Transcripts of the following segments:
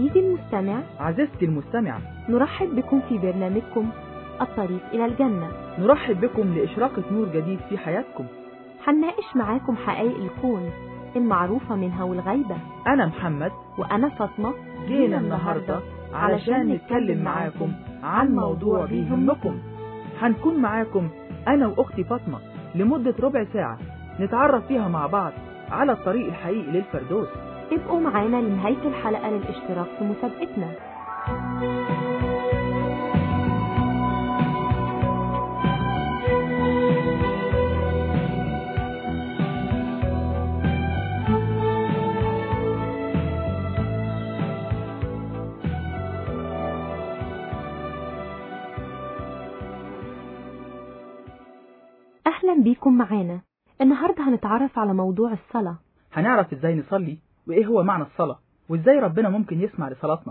عزيزي المستمع عزيزتي المستمعة نرحب بكم في برنامجكم الطريق إلى الجنة نرحب بكم لإشراقة نور جديد في حياتكم هنناقش معاكم حقائق الكون المعروفة منها والغيبة أنا محمد وأنا فاطمة جينا النهاردة علشان نتكلم معاكم عن موضوع بيهمكم هنكون معاكم أنا وأختي فاطمة لمدة ربع ساعة نتعرف فيها مع بعض على الطريق الحقيقي للفردوس ابقوا معانا لنهاية الحلقة للاشتراك في مسابقتنا أهلا بيكم معانا النهاردة هنتعرف على موضوع الصلاة هنعرف ازاي نصلي وايه هو معنى الصلاة وازاي ربنا ممكن يسمع لصلاتنا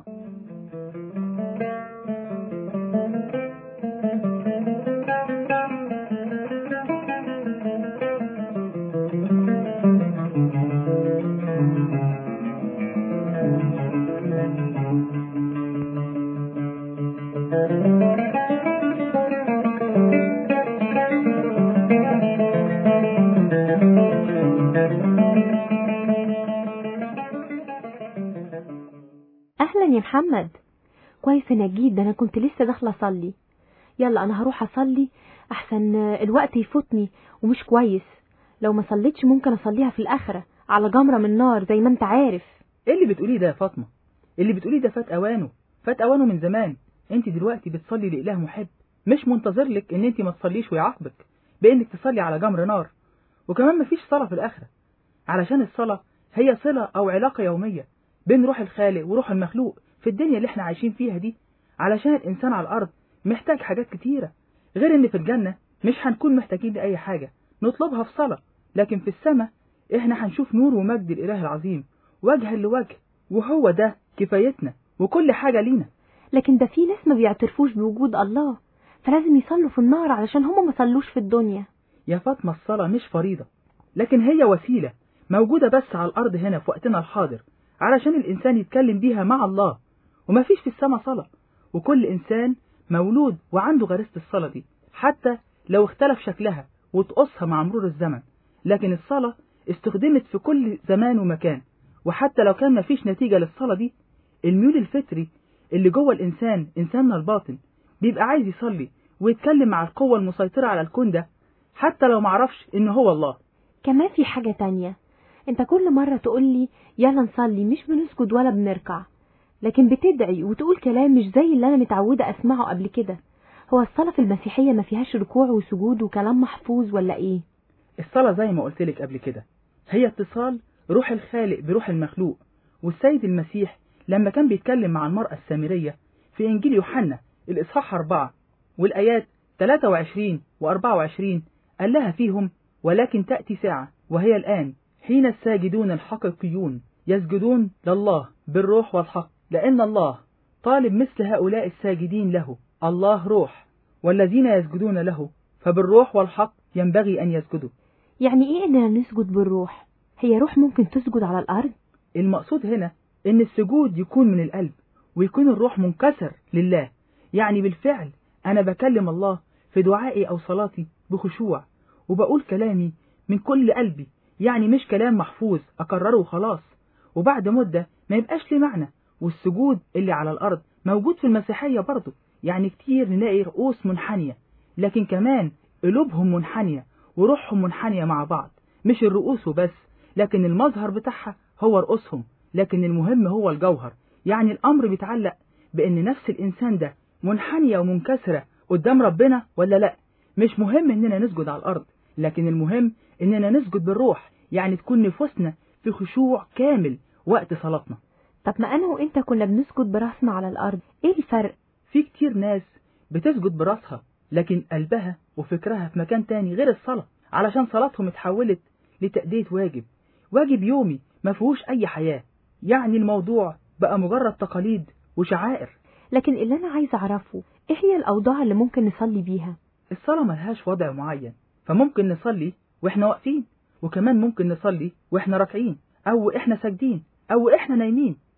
أهلا يا محمد كويس انك جيت ده أنا كنت لسه داخلة أصلي يلا أنا هروح أصلي أحسن الوقت يفوتني ومش كويس لو ما صليتش ممكن أصليها في الآخرة على جمرة من نار زي ما أنت عارف ايه اللي بتقوليه ده يا فاطمة اللي بتقوليه ده فات اوانه فات اوانه من زمان انت دلوقتي بتصلي لإله محب مش منتظر لك ان انت ما تصليش ويعاقبك بانك تصلي على جمر نار وكمان مفيش صلاة في الآخرة علشان الصلاة هي صلة أو علاقة يومية بين روح الخالق وروح المخلوق في الدنيا اللي احنا عايشين فيها دي علشان الإنسان على الأرض محتاج حاجات كتيرة غير إن في الجنة مش هنكون محتاجين لأي حاجة نطلبها في صلاة لكن في السماء احنا هنشوف نور ومجد الإله العظيم وجها لوجه وهو ده كفايتنا وكل حاجة لينا لكن ده في ناس ما بيعترفوش بوجود الله فلازم يصلوا في النار علشان هم ما صلوش في الدنيا يا فاطمة الصلاة مش فريضة لكن هي وسيلة موجودة بس على الأرض هنا في وقتنا الحاضر علشان الإنسان يتكلم بيها مع الله ومفيش في السماء صلاة وكل إنسان مولود وعنده غريزة الصلاة دي حتى لو اختلف شكلها وتقصها مع مرور الزمن لكن الصلاة استخدمت في كل زمان ومكان وحتى لو كان مفيش نتيجة للصلاة دي الميول الفطري اللي جوه الإنسان إنساننا الباطن بيبقى عايز يصلي ويتكلم مع القوة المسيطرة على الكون ده حتى لو معرفش إن هو الله كمان في حاجة تانية انت كل مرة تقولي يلا نصلي مش بنسجد ولا بنركع لكن بتدعي وتقول كلام مش زي اللي انا متعودة اسمعه قبل كده هو الصلاة في المسيحية ما فيهاش ركوع وسجود وكلام محفوظ ولا ايه الصلاة زي ما قلت لك قبل كده هي اتصال روح الخالق بروح المخلوق والسيد المسيح لما كان بيتكلم مع المرأة السامرية في إنجيل يوحنا الإصحاح 4 والآيات 23 و24 قال لها فيهم ولكن تأتي ساعة وهي الآن حين الساجدون الحقيقيون يسجدون لله بالروح والحق لأن الله طالب مثل هؤلاء الساجدين له الله روح والذين يسجدون له فبالروح والحق ينبغي أن يسجدوا يعني ايه اننا نسجد بالروح هي روح ممكن تسجد على الارض المقصود هنا إن السجود يكون من القلب ويكون الروح منكسر لله يعني بالفعل أنا بكلم الله في دعائي أو صلاتي بخشوع وبقول كلامي من كل قلبي يعني مش كلام محفوظ أكرره وخلاص وبعد مدة ما يبقاش لي معنى والسجود اللي على الأرض موجود في المسيحية برضه يعني كتير نلاقي رؤوس منحنية لكن كمان قلوبهم منحنية وروحهم منحنية مع بعض مش الرؤوس وبس لكن المظهر بتاعها هو رؤوسهم لكن المهم هو الجوهر يعني الأمر بيتعلق بأن نفس الإنسان ده منحنية ومنكسرة قدام ربنا ولا لا مش مهم إننا نسجد على الأرض لكن المهم إننا نسجد بالروح يعني تكون نفوسنا في خشوع كامل وقت صلاتنا طب ما انا وانت كنا بنسجد براسنا على الارض ايه الفرق في كتير ناس بتسجد براسها لكن قلبها وفكرها في مكان تاني غير الصلاة علشان صلاتهم اتحولت لتأدية واجب واجب يومي ما فيهوش أي حياة يعني الموضوع بقى مجرد تقاليد وشعائر لكن اللي انا عايز اعرفه ايه هي الاوضاع اللي ممكن نصلي بيها الصلاة ملهاش وضع معين فممكن نصلي واحنا واقفين وكمان ممكن نصلي واحنا راكعين او احنا ساجدين او احنا نايمين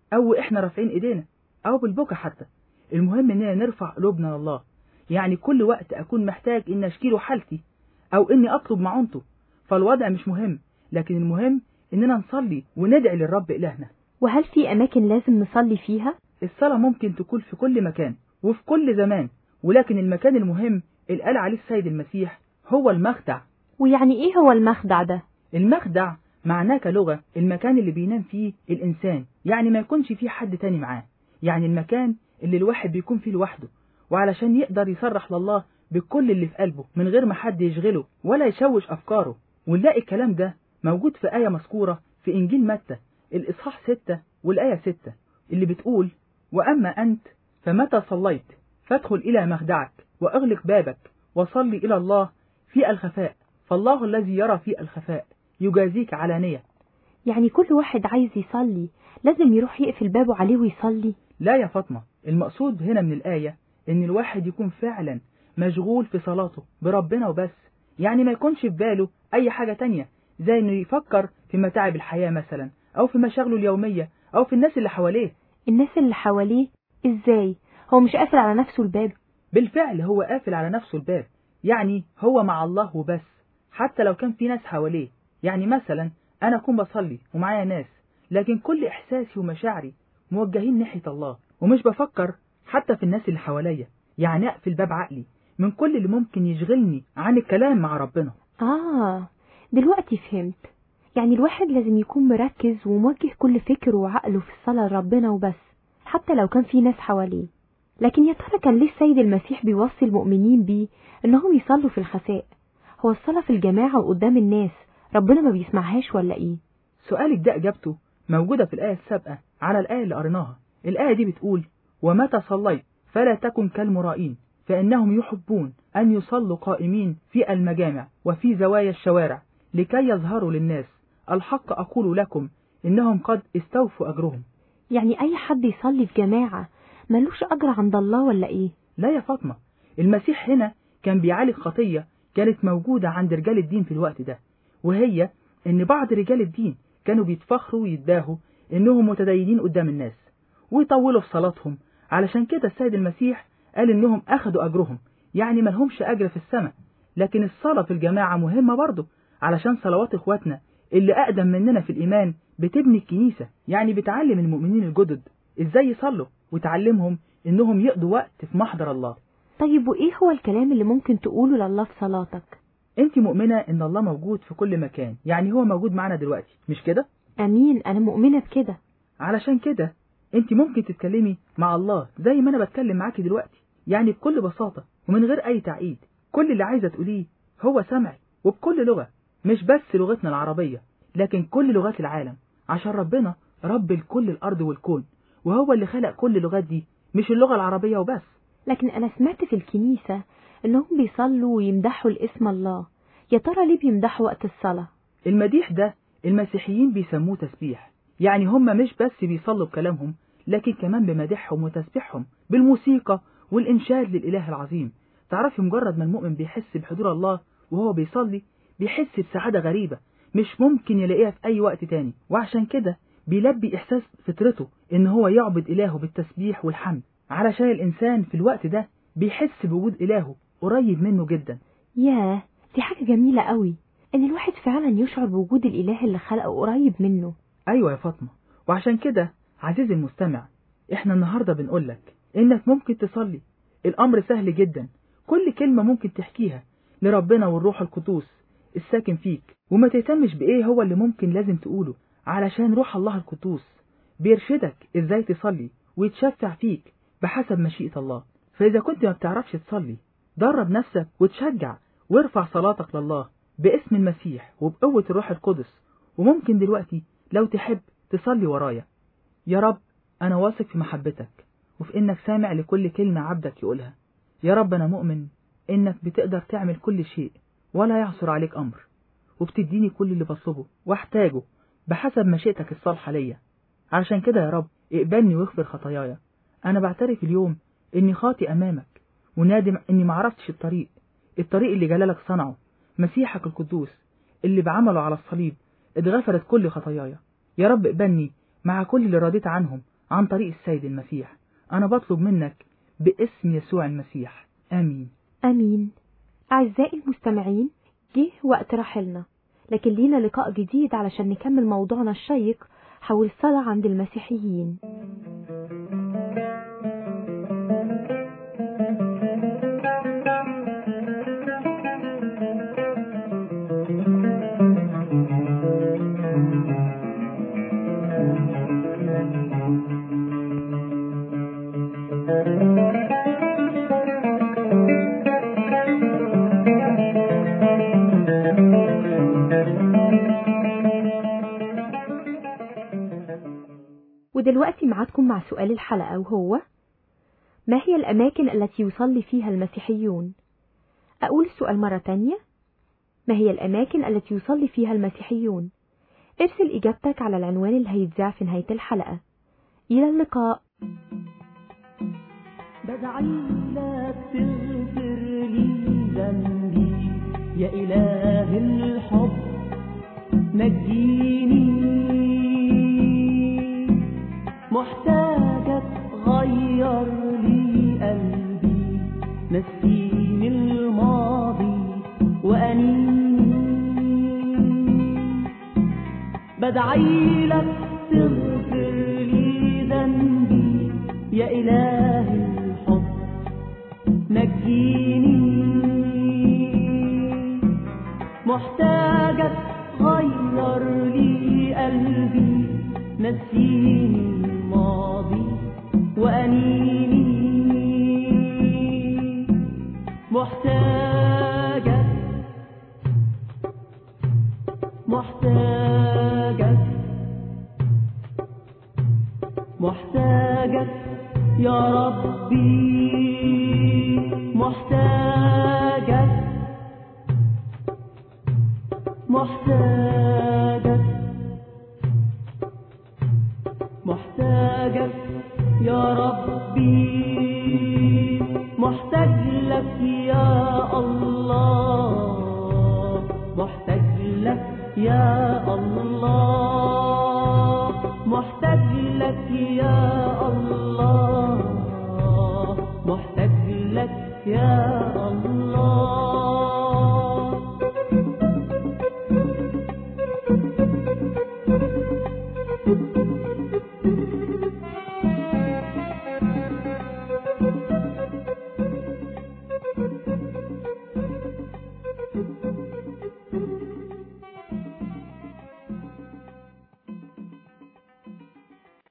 أو إحنا رافعين إيدينا أو بالبكا حتى المهم إننا نرفع قلوبنا لله يعني كل وقت أكون محتاج إن أشكيله حالتي أو إني أطلب معونته فالوضع مش مهم لكن المهم إننا نصلي وندعي للرب إلهنا وهل في أماكن لازم نصلي فيها؟ الصلاة ممكن تكون في كل مكان وفي كل زمان ولكن المكان المهم اللي قال عليه السيد المسيح هو المخدع ويعني إيه هو المخدع ده؟ المخدع معناه كلغة المكان اللي بينام فيه الإنسان يعني ما يكونش فيه حد تاني معاه يعني المكان اللي الواحد بيكون فيه لوحده وعلشان يقدر يصرح لله بكل اللي في قلبه من غير ما حد يشغله ولا يشوش أفكاره ونلاقي الكلام ده موجود في آية مذكورة في إنجيل متى الإصحاح 6 والآية 6 اللي بتقول وأما أنت فمتى صليت فادخل إلى مخدعك وأغلق بابك وصلي إلى الله في الخفاء فالله الذي يرى في الخفاء يجازيك علانية يعني كل واحد عايز يصلي لازم يروح يقفل بابه عليه ويصلي لا يا فاطمة المقصود هنا من الآية إن الواحد يكون فعلا مشغول في صلاته بربنا وبس يعني ما يكونش في باله أي حاجة تانية زي إنه يفكر في متاعب الحياة مثلا أو في مشاغله اليومية أو في الناس اللي حواليه الناس اللي حواليه إزاي؟ هو مش قافل على نفسه الباب بالفعل هو قافل على نفسه الباب يعني هو مع الله وبس حتى لو كان في ناس حواليه يعني مثلا أنا أكون بصلي ومعايا ناس لكن كل إحساسي ومشاعري موجهين ناحية الله ومش بفكر حتى في الناس اللي حواليا يعني أقفل باب عقلي من كل اللي ممكن يشغلني عن الكلام مع ربنا آه دلوقتي فهمت يعني الواحد لازم يكون مركز وموجه كل فكره وعقله في الصلاة لربنا وبس حتى لو كان في ناس حواليه لكن يا ترى كان ليه السيد المسيح بيوصي المؤمنين بيه انهم يصلوا في الخفاء هو الصلاة في الجماعة وقدام الناس ربنا ما بيسمعهاش ولا ايه سؤالك ده إجابته موجودة في الآية السابقة على الآية اللي قريناها الآية دي بتقول ومتى صليت فلا تكن كالمرائين فإنهم يحبون أن يصلوا قائمين في المجامع وفي زوايا الشوارع لكي يظهروا للناس الحق أقول لكم إنهم قد استوفوا أجرهم يعني اي حد يصلي في جماعة ملوش اجر عند الله ولا ايه لا يا فاطمة المسيح هنا كان بيعالج خطية كانت موجودة عند رجال الدين في الوقت ده وهي إن بعض رجال الدين كانوا بيتفخروا ويتباهوا إنهم متدينين قدام الناس ويطولوا في صلاتهم علشان كده السيد المسيح قال إنهم أخدوا أجرهم يعني ملهمش أجر في السماء لكن الصلاة في الجماعة مهمة برضه علشان صلوات إخواتنا اللي أقدم مننا في الإيمان بتبني الكنيسة يعني بتعلم المؤمنين الجدد إزاي يصلوا وتعلمهم إنهم يقضوا وقت في محضر الله طيب وايه هو الكلام اللي ممكن تقوله لله في صلاتك أنت مؤمنة إن الله موجود في كل مكان يعني هو موجود معنا دلوقتي مش كده؟ امين انا مؤمنة بكده علشان كده انت ممكن تتكلمي مع الله زي ما انا بتكلم معاكي دلوقتي يعني بكل بساطة ومن غير اي تعقيد كل اللي عايزة تقوليه هو سمعي وبكل لغة مش بس لغتنا العربية لكن كل لغات العالم عشان ربنا رب الكل الارض والكون وهو اللي خلق كل اللغات دي مش اللغة العربية وبس لكن انا سمعت في الكنيسة انهم بيصلوا ويمدحوا الاسم الله يا ترى ليه بيمدحوا وقت الصلاة المديح ده المسيحيين بيسموه تسبيح يعني هم مش بس بيصلوا بكلامهم لكن كمان بمدحهم وتسبيحهم بالموسيقى والإنشاد للإله العظيم تعرفي مجرد ما المؤمن بيحس بحضور الله وهو بيصلي بيحس بسعادة غريبة مش ممكن يلاقيها في أي وقت تاني وعشان كده بيلبي إحساس فطرته إن هو يعبد إلهه بالتسبيح والحمد علشان الإنسان في الوقت ده بيحس بوجود إلهه قريب منه جدا ياه دي حاجة جميلة قوي ان الواحد فعلا يشعر بوجود الاله اللي خلقه قريب منه أيوة يا فاطمة وعشان كده عزيزي المستمع إحنا النهاردة بنقولك إنك ممكن تصلي الأمر سهل جدا كل كلمة ممكن تحكيها لربنا والروح القدوس الساكن فيك وما تهتمش بإيه هو اللي ممكن لازم تقوله علشان روح الله القدوس بيرشدك إزاي تصلي ويتشفع فيك بحسب مشيئة الله فإذا كنت ما بتعرفش تصلي درب نفسك وتشجع وارفع صلاتك لله باسم المسيح وبقوة الروح القدس وممكن دلوقتي لو تحب تصلي ورايا يا رب أنا واثق في محبتك وفي إنك سامع لكل كلمة عبدك يقولها يا رب أنا مؤمن إنك بتقدر تعمل كل شيء ولا يعصر عليك أمر وبتديني كل اللي بطلبه واحتاجه بحسب مشيئتك الصالحة ليا علشان كده يا رب اقبلني واغفر خطاياي أنا بعترف اليوم إني خاطي أمامك ونادم إني معرفتش الطريق الطريق اللي جلالك صنعه مسيحك القدوس اللي بعمله على الصليب اتغفرت كل خطاياي يا رب اقبلني مع كل اللي رضيت عنهم عن طريق السيد المسيح أنا بطلب منك باسم يسوع المسيح آمين أمين أعزائي المستمعين جه وقت رحلنا لكن لينا لقاء جديد علشان نكمل موضوعنا الشيق حول الصلاة عند المسيحيين ودلوقتي معادكم مع سؤال الحلقة وهو ما هي الأماكن التي يصلي فيها المسيحيون؟ أقول السؤال مرة تانية ما هي الأماكن التي يصلي فيها المسيحيون؟ ارسل إجابتك على العنوان اللي هيتذاع في نهاية الحلقة إلى اللقاء بدعي لك تغفر لي ذنبي يا إله الحب نجيني محتاجة تغير لي قلبي نسيني الماضي وأنيني بدعي لك تغفر لي ذنبي يا إله الحب نجيني محتاجة تغير لي قلبي نسيني الماضي وأنيني محتاجة محتاجة محتاجة يا ربي محتاجة محتاجة محتاجة يا ربي محتاج لك يا الله محتاج لك يا الله محتاج لك يا الله محتاج لك يا